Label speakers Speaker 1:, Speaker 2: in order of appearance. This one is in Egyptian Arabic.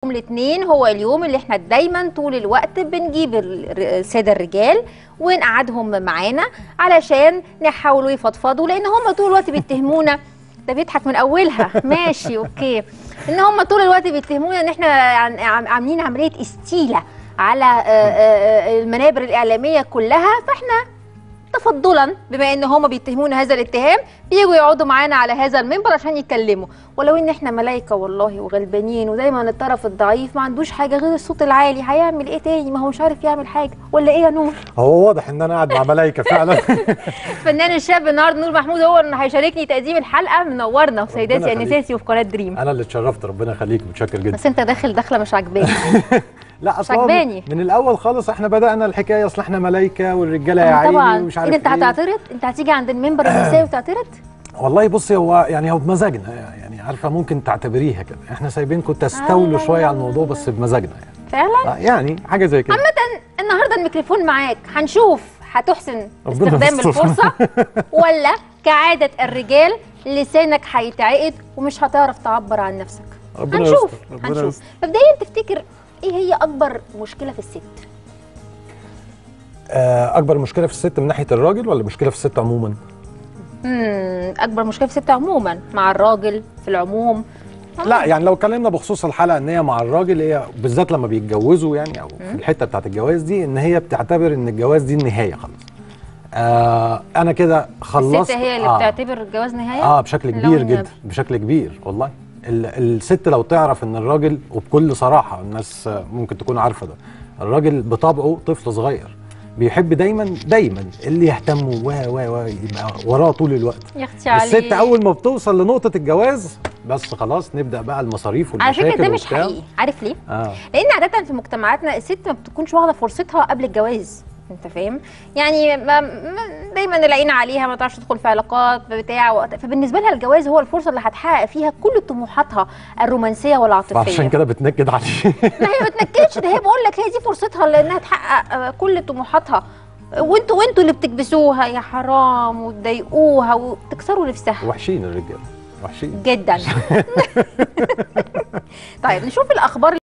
Speaker 1: يوم الاثنين هو اليوم اللي احنا دايما طول الوقت بنجيب ال- الساده الرجال ونقعدهم معانا علشان نحاولوا يفضفضوا لان هم طول الوقت بيتهمونا ده بيضحك من اولها ماشي اوكي ان هم طول الوقت بيتهمونا ان احنا عن- عم- عاملين عمليه استيله على آه، آه، آه، المنابر الاعلاميه كلها فاحنا تفضلا بما ان هم بيتهمونا هذا الاتهام بييجوا يقعدوا معانا على هذا المنبر عشان يتكلموا ولو ان احنا ملايكه والله وغلبانين ودايما الطرف الضعيف ما عندوش حاجه غير الصوت العالي هيعمل ايه تاني ما هو مش عارف يعمل حاجه ولا ايه يا نور
Speaker 2: هو واضح ان انا قاعد مع ملايكه فعلا
Speaker 1: الفنان الشاب النهارده نور محمود هو اللي هيشاركني تقديم الحلقه منورنا وسيداتي
Speaker 2: يخليك.
Speaker 1: انساتي وفي قناه دريم
Speaker 2: انا اللي اتشرفت ربنا يخليك متشكر جدا
Speaker 1: بس انت داخل داخله مش عاجباني
Speaker 2: لا اصل هو
Speaker 1: عجباني.
Speaker 2: من الاول خالص احنا بدانا الحكايه اصل احنا ملايكه والرجاله يا عيني
Speaker 1: طبعا
Speaker 2: ومش
Speaker 1: ايه
Speaker 2: عارف
Speaker 1: ده انت هتعترض انت هتيجي عند المنبر النسائي وتعترض
Speaker 2: والله بصي هو يعني هو بمزاجنا يعني عارفه ممكن تعتبريها كده احنا سايبينكم تستولوا شويه على الموضوع بس بمزاجنا يعني
Speaker 1: فعلا
Speaker 2: آه، يعني حاجه زي كده
Speaker 1: النهارده الميكروفون معاك هنشوف هتحسن
Speaker 2: ربنا
Speaker 1: استخدام
Speaker 2: يستر.
Speaker 1: الفرصه ولا كعاده الرجال لسانك هيتعقد ومش هتعرف تعبر عن نفسك
Speaker 2: ربنا
Speaker 1: هنشوف
Speaker 2: يستر ربنا
Speaker 1: هنشوف
Speaker 2: يستر
Speaker 1: مبدئيا تفتكر ايه هي اكبر مشكله في الست
Speaker 2: آه، اكبر مشكله في الست من ناحيه الراجل ولا مشكله في الست عموما
Speaker 1: امم اكبر مشكله في الست عموما مع الراجل في العموم
Speaker 2: لا يعني لو اتكلمنا بخصوص الحلقه ان هي مع الراجل هي بالذات لما بيتجوزوا يعني او في الحته بتاعت الجواز دي ان هي بتعتبر ان الجواز دي النهايه خلاص آه انا كده خلصت
Speaker 1: الست هي اللي
Speaker 2: آه
Speaker 1: بتعتبر الجواز نهايه
Speaker 2: اه بشكل
Speaker 1: لا
Speaker 2: كبير
Speaker 1: والنبي.
Speaker 2: جدا بشكل كبير والله ال- الست لو تعرف ان الراجل وبكل صراحه الناس آه، ممكن تكون عارفه ده الراجل بطبعه طفل صغير بيحب دايما دايما اللي يهتم و و و يبقى وراه طول الوقت
Speaker 1: يا اختي علي
Speaker 2: الست اول ما بتوصل لنقطه الجواز بس خلاص نبدا بقى المصاريف
Speaker 1: على
Speaker 2: والمشاكل
Speaker 1: فكره ده مش
Speaker 2: وبتاع.
Speaker 1: حقيقي عارف ليه
Speaker 2: اه
Speaker 1: لان عاده في مجتمعاتنا الست ما بتكونش واخده فرصتها قبل الجواز انت فاهم يعني ما ما دايما العين عليها ما تعرفش تدخل في علاقات بتاع وقت- فبالنسبه لها الجواز هو الفرصه اللي هتحقق فيها كل طموحاتها الرومانسيه والعاطفيه
Speaker 2: فعشان كده بتنكد عليه
Speaker 1: ما هي ما بتنكدش ده هي بقول لك هي دي فرصتها لانها تحقق آه، كل طموحاتها وانتوا وانتوا اللي بتكبسوها يا حرام وتضايقوها وتكسروا نفسها
Speaker 2: وحشين الرجاله وحشين
Speaker 1: جدا طيب نشوف الاخبار